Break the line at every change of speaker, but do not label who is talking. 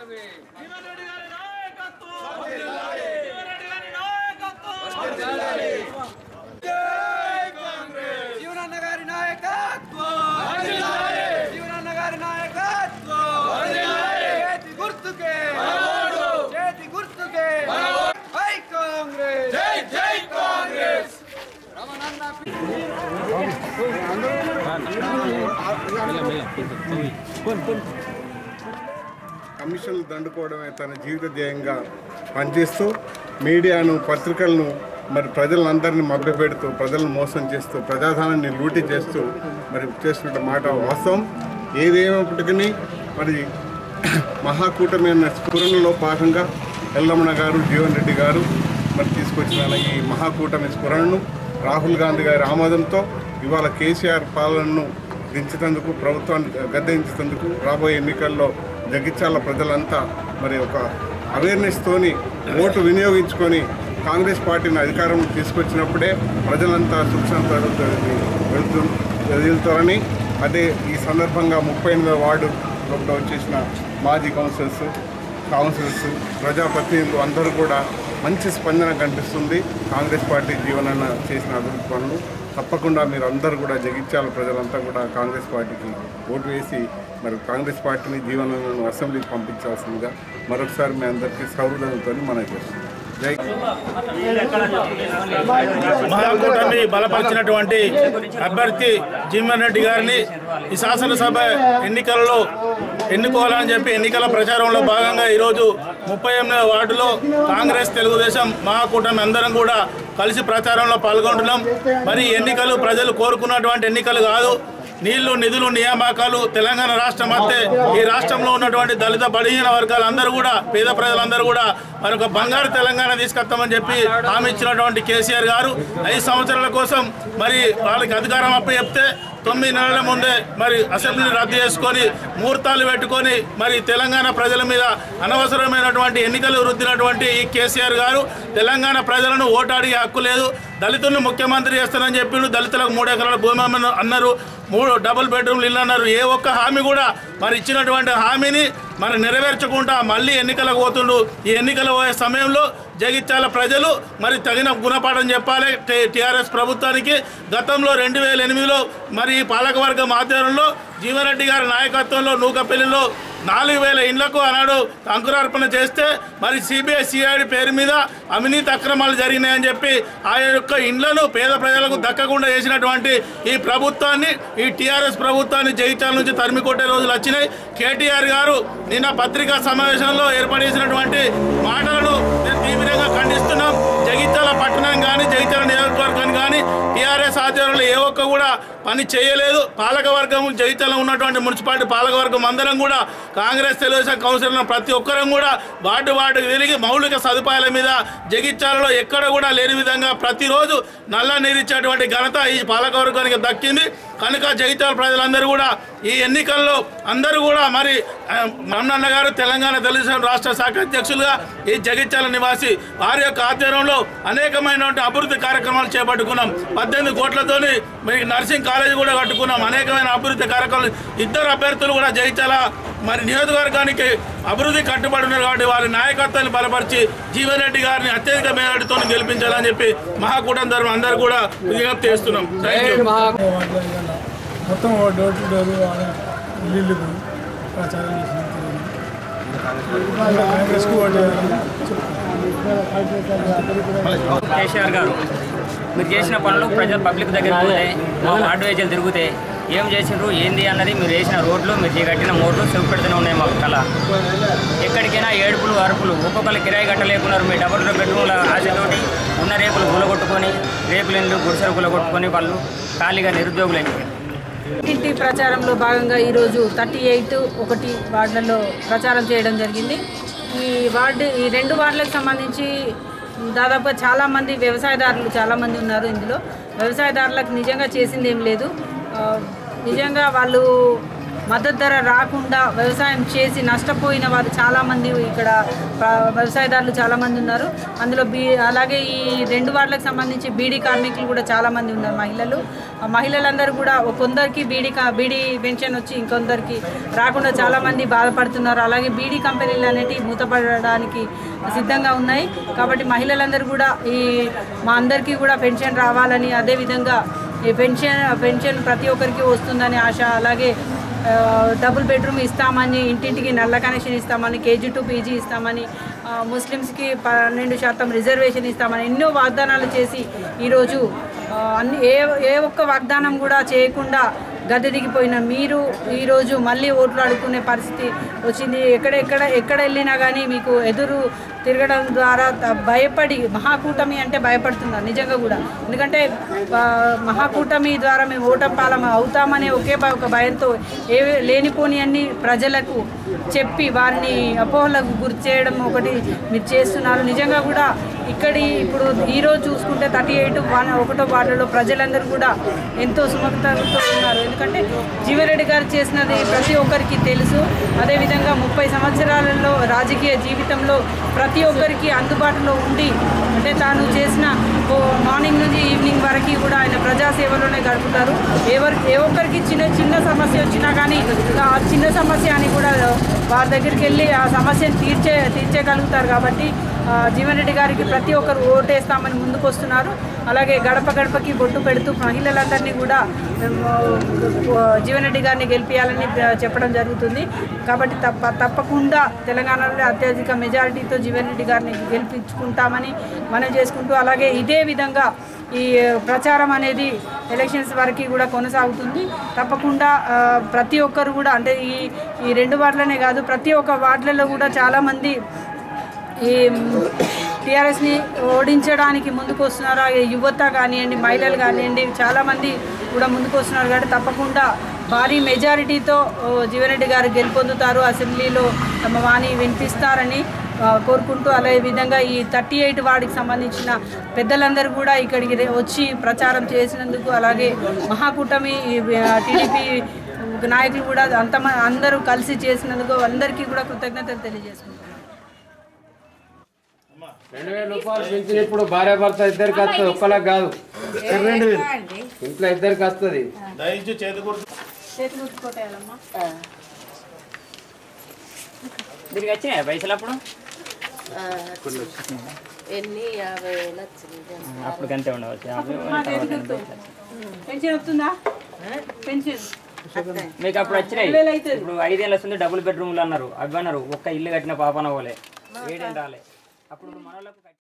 జీవన్రెడ్డి గారి నాయకత్వం జీవన్రెడ్డి గారి నాయకత్వం
జీవనన్న గారి నాయకత్వం జీవనన్న గారి నాయకత్వం చేతి గుర్తుకే చేతి గుర్తుకే హై కాంగ్రెస్ జై జై కాంగ్రెస్
కమిషన్లు దండుకోవడమే తన జీవిత ధ్యేయంగా పనిచేస్తూ మీడియాను పత్రికలను మరి ప్రజలందరినీ మభ్యపెడుతూ ప్రజలను మోసం చేస్తూ ప్రజాధనాన్ని లూటీ చేస్తూ మరి చేస్తున్న మాట వాస్తవం ఏదేమైనప్పటికీ మరి మహాకూటమి అన్న స్ఫురణలో భాగంగా ఎల్లమ్మన గారు జీవన్ రెడ్డి గారు మరి తీసుకొచ్చిన ఈ మహాకూటమి స్ఫురణను రాహుల్ గాంధీ గారి ఆమోదంతో ఇవాళ కేసీఆర్ పాలనను దించేందుకు ప్రభుత్వాన్ని గద్దెంచేందుకు రాబోయే ఎన్నికల్లో జగిత్యాల ప్రజలంతా మరి ఒక అవేర్నెస్తోని ఓటు వినియోగించుకొని కాంగ్రెస్ పార్టీని అధికారం తీసుకొచ్చినప్పుడే ప్రజలంతా సుఖశాంతాలు వెళ్తూ వెళ్తారని అదే ఈ సందర్భంగా ముప్పై ఎనిమిదో వార్డు లోపల వచ్చేసిన మాజీ కౌన్సిలర్స్ కౌన్సిలర్స్ ప్రజాప్రతినిధులు అందరూ కూడా మంచి స్పందన కనిపిస్తుంది కాంగ్రెస్ పార్టీ జీవనాన్న చేసిన అభివృద్ధి పనులు తప్పకుండా మీరు అందరూ కూడా జగిత్యాల ప్రజలంతా కూడా కాంగ్రెస్ పార్టీకి ఓటు వేసి మరి కాంగ్రెస్ పార్టీని జీవనాలను అసెంబ్లీకి పంపించాల్సిందిగా మరొకసారి మీ అందరికీ సౌహృదయంతో మనం చేస్తున్నాం జై
మహాకూటమి బలపరిచినటువంటి అభ్యర్థి జీవన్ రెడ్డి గారిని ఈ శాసనసభ ఎన్నికలలో ఎన్నుకోవాలని చెప్పి ఎన్నికల ప్రచారంలో భాగంగా ఈరోజు ముప్పై ఎనిమిదవ వార్డులో కాంగ్రెస్ తెలుగుదేశం మహాకూటమి అందరం కూడా కలిసి ప్రచారంలో పాల్గొంటున్నాం మరి ఈ ఎన్నికలు ప్రజలు కోరుకున్నటువంటి ఎన్నికలు కాదు నీళ్లు నిధులు నియామకాలు తెలంగాణ రాష్ట్రం అంతే ఈ రాష్ట్రంలో ఉన్నటువంటి దళిత బలహీన వర్గాలందరూ కూడా పేద ప్రజలందరూ కూడా మరి ఒక బంగారు తెలంగాణ తీసుకొస్తామని చెప్పి హామీ ఇచ్చినటువంటి కేసీఆర్ గారు ఐదు సంవత్సరాల కోసం మరి వాళ్ళకి అధికారం అప్పు చెప్తే తొమ్మిది నెలల ముందే మరి అసెంబ్లీని రద్దు చేసుకొని ముహూర్తాలు పెట్టుకొని మరి తెలంగాణ ప్రజల మీద అనవసరమైనటువంటి ఎన్నికలు రుద్దినటువంటి ఈ కేసీఆర్ గారు తెలంగాణ ప్రజలను ఓటు అడిగే హక్కు లేదు దళితులను ముఖ్యమంత్రి చేస్తానని చెప్పిండు దళితులకు మూడు ఎకరాల భూమి అమ్మను అన్నారు మూడు డబుల్ బెడ్రూమ్లు ఇల్లు అన్నారు ఏ ఒక్క హామీ కూడా మరి ఇచ్చినటువంటి హామీని మరి నెరవేర్చకుండా మళ్ళీ ఎన్నికలకు పోతుండు ఈ ఎన్నికలు పోయే సమయంలో జగిత్యాల ప్రజలు మరి తగిన గుణపాఠం చెప్పాలి టీఆర్ఎస్ ప్రభుత్వానికి గతంలో రెండు వేల ఎనిమిదిలో మరి ఈ పాలకవర్గం ఆధ్వర్యంలో జీవన్రెడ్డి గారి నాయకత్వంలో నూకపల్లిలో నాలుగు వేల ఇండ్లకు ఆనాడు అంకురార్పణ చేస్తే మరి సిబిఐ సిఐడి పేరు మీద అవినీతి అక్రమాలు జరిగినాయని చెప్పి ఆ యొక్క ఇండ్లను పేద ప్రజలకు దక్కకుండా చేసినటువంటి ఈ ప్రభుత్వాన్ని ఈ టీఆర్ఎస్ ప్రభుత్వాన్ని జగిత్యాల నుంచి తరిమి కొట్టే రోజులు వచ్చినాయి కేటీఆర్ గారు నిన్న పత్రికా సమావేశంలో ఏర్పాటు చేసినటువంటి మాటలను మేము తీవ్రంగా ఖండిస్తున్నాం జగిత్యాల పట్టణం కానీ జగిత్యాల నియోజకవర్గం కానీ టీఆర్ఎస్ ఆధ్వర్యంలో ఏ ఒక్క కూడా పని చేయలేదు పాలకవర్గం జగిత్యాల ఉన్నటువంటి మున్సిపాలిటీ పాలకవర్గం అందరం కూడా కాంగ్రెస్ తెలుగుదేశం కౌన్సిలర్ ప్రతి ఒక్కరం కూడా వార్డు వార్డుకు తిరిగి మౌలిక సదుపాయాల మీద జగిత్యాలలో ఎక్కడ కూడా లేని విధంగా ప్రతిరోజు నల్ల నీరిచ్చేటువంటి ఘనత ఈ పాలకవర్గానికి దక్కింది కనుక జగిత్యాల ప్రజలందరూ కూడా ఈ ఎన్నికల్లో అందరూ కూడా మరి ఆ, మన్నన్న గారు తెలంగాణ తెలుగుదేశం రాష్ట్ర శాఖ అధ్యక్షులుగా ఈ జగిత్యాల నివాసి వారి యొక్క ఆధ్వర్యంలో అనేకమైనటువంటి అభివృద్ధి కార్యక్రమాలు చేపట్టుకున్నాం పద్దెనిమిది కోట్లతోని మరి నర్సింగ్ కాలేజీ కూడా కట్టుకున్నాం అనేకమైన అభివృద్ధి కార్యక్రమాలు ఇద్దరు అభ్యర్థులు కూడా జగిత్యాల మరి నియోజకవర్గానికి అభివృద్ధి కట్టుబడి ఉన్నారు కాబట్టి వారి నాయకత్వాన్ని బలపరిచి జీవన్ రెడ్డి గారిని అత్యధిక మేరటితో గెలిపించాలని చెప్పి మహాకూటమి తరఫున అందరూ కూడా విజ్ఞప్తి చేస్తున్నాం థ్యాంక్ యూ
మొత్తం డోర్ టు డోర్ వాళ్ళ ఇల్లు ప్రచారం చేసిన కాంగ్రెస్కు ఓటు వేయాలని
కేసీఆర్ గారు మీరు చేసిన పనులు ప్రజలు పబ్లిక్ దగ్గర పోతే మా వార్డు వేజలు తిరిగితే ఏం చేసిండ్రు ఏంది అన్నది మీరు వేసిన రోడ్లు మీరు కట్టిన మోడ్లు చెవి పెడుతూనే ఉన్నాయి మాకు కళ ఎక్కడికైనా ఏడుపులు అరుపులు ఒక్కొక్కరు కిరాయి కట్టలేకున్నారు మీ డబుల్ బెడ్రూమ్ల ఆశతోటి ఉన్న రేకులు గులగొట్టుకొని రేకులు ఇండ్లు గుడిసెలు గులగొట్టుకొని వాళ్ళు ఖాళీగా నిరుద్యోగులు అయిపోయారు
ఇంటి ప్రచారంలో భాగంగా ఈరోజు థర్టీ ఎయిట్ ఒకటి వార్డులలో ప్రచారం చేయడం జరిగింది ఈ వార్డు ఈ రెండు వార్డులకు సంబంధించి దాదాపుగా చాలామంది వ్యవసాయదారులు చాలామంది ఉన్నారు ఇందులో వ్యవసాయదారులకు నిజంగా చేసింది ఏం లేదు ఆ, నిజంగా వాళ్ళు మద్దతు ధర రాకుండా వ్యవసాయం చేసి నష్టపోయిన వారు చాలామంది ఇక్కడ ఆ, వ్యవసాయదారులు చాలామంది ఉన్నారు అందులో బీ అలాగే ఈ రెండు వార్డులకు సంబంధించి బీడీ కార్మికులు కూడా చాలామంది ఉన్నారు మహిళలు ఆ మహిళలందరూ కూడా కొందరికి బీడీ కా- బీడీ పెన్షన్ వచ్చి ఇంకొందరికి రాకుండా చాలామంది బాధపడుతున్నారు అలాగే బీడీ కంపెనీలు అనేటివి మూతపడడానికి సిద్ధంగా ఉన్నాయి కాబట్టి మహిళలందరూ కూడా ఈ మా అందరికీ కూడా పెన్షన్ రావాలని అదేవిధంగా ఈ పెన్షన్ పెన్షన్ ప్రతి ఒక్కరికి వస్తుందని ఆశ అలాగే ఆ, డబుల్ బెడ్రూమ్ ఇస్తామని ఇంటింటికి నల్ల కనెక్షన్ ఇస్తామని కేజీ టు పీజీ ఇస్తామని ఆ, ముస్లిమ్స్కి పన్నెండు శాతం రిజర్వేషన్ ఇస్తామని ఎన్నో వాగ్దానాలు చేసి ఈరోజు ఆ, అన్ని ఏ ఏ ఒక్క వాగ్దానం కూడా చేయకుండా గద్దె దిగిపోయిన మీరు ఈరోజు మళ్ళీ ఓట్లు అడుక్కునే పరిస్థితి వచ్చింది ఎక్కడెక్కడ ఎక్కడ వెళ్ళినా కానీ మీకు ఎదురు తిరగడం ద్వారా త- భయపడి మహాకూటమి అంటే భయపడుతున్నారు నిజంగా కూడా ఎందుకంటే ఆ, మహాకూటమి ద్వారా మేము ఓటం పాలం అవుతామనే ఒకే భ- ఒక భయంతో ఏ లేనిపోని అన్ని ప్రజలకు చెప్పి వారిని అపోహలకు గురి చేయడం ఒకటి మీరు చేస్తున్నారు నిజంగా కూడా ఇక్కడి ఇప్పుడు ఈరోజు చూసుకుంటే థర్టీ ఎయిట్ వన్ ఒకటో వార్డులో ప్రజలందరూ కూడా ఎంతో సుమతతో ఉన్నారు ఎందుకంటే జీవరెడ్డి గారు చేసినది ప్రతి ఒక్కరికి తెలుసు అదేవిధంగా ముప్పై సంవత్సరాలలో రాజకీయ జీవితంలో ప్రతి ఒక్కరికి అందుబాటులో ఉండి అంటే తాను చేసిన ఓ మార్నింగ్ నుంచి ఈవినింగ్ వరకు కూడా ఆయన ప్రజాసేవలోనే గడుపుతారు ఎవరు ఏ ఒక్కరికి చిన్న చిన్న సమస్య వచ్చినా కానీ ఆ చిన్న సమస్య అని కూడా వారి దగ్గరికి వెళ్ళి ఆ సమస్యను తీర్చే తీర్చగలుగుతారు కాబట్టి ఆ, జీవన్ రెడ్డి గారికి ప్రతి ఒక్కరు ఓటేస్తామని ముందుకు వస్తున్నారు అలాగే గడప గడపకి బొట్టు పెడుతూ మహిళలందరినీ కూడా ఆ, జీవన్ రెడ్డి గారిని గెలిపించాలని ఆ, చెప్పడం జరుగుతుంది కాబట్టి తప్ప తప్పకుండా తెలంగాణలో అత్యధిక మెజారిటీతో జీవన్ రెడ్డి గారిని గెలిపించుకుంటామని మనం చేసుకుంటూ అలాగే ఇదే విధంగా ఈ ప్రచారం అనేది ఎలక్షన్స్ వరకు కూడా కొనసాగుతుంది తప్పకుండా ఆ, ప్రతి ఒక్కరు కూడా అంటే ఈ ఈ రెండు వార్డులనే కాదు ప్రతి ఒక్క వార్డులలో కూడా చాలామంది ఈ టీఆర్ఎస్ని ఓడించడానికి ముందుకు వస్తున్నారు అలాగే యువత కానివ్వండి మహిళలు కానివ్వండి చాలామంది కూడా ముందుకు వస్తున్నారు కాబట్టి తప్పకుండా భారీ మెజారిటీతో ఓ, జీవన్రెడ్డి గారు గెలుపొందుతారు అసెంబ్లీలో తమ వాణి వినిపిస్తారని ఆ, కోరుకుంటూ అదే విధంగా ఈ థర్టీ ఎయిట్ వార్డుకి సంబంధించిన పెద్దలందరూ కూడా ఇక్కడికి రే- వచ్చి ప్రచారం చేసినందుకు అలాగే మహాకూటమి టీడీపీ నాయకులు కూడా అంత అందరూ కలిసి చేసినందుకు అందరికీ కూడా కృతజ్ఞతలు తెలియజేసుకుంటున్నాను
రెండు వేల రూపాయలు పెంచిన ఇప్పుడు భార్య భర్త ఇద్దరికి వస్తుంది ఒక్కలకు కాదు రెండు వేలు ఇంట్లో ఇద్దరికి వస్తుంది
దయించి చేతి గుర్తు
చేతి గుర్తుకోటేయాలమ్మా
దీనికి వచ్చినాయా పైసలు అప్పుడు
ఎన్ని యాభై వేలు వచ్చింది
అప్పుడు గంతే ఉండవచ్చు యాభై
మా చేతి గుర్తు పెన్షన్ వస్తుందా పెన్షన్
మీకు అప్పుడు వచ్చినాయి
వేలు అవుతుంది.
ఇప్పుడు ఐదేళ్ళు వస్తుంది డబుల్ బెడ్రూమ్లు అన్నారు అవి అన్నారు ఒక్క ఇల్లు కట్టిన పాపన పోలే ఏడేం రాలే అప్పుడు మనోళ్ళకు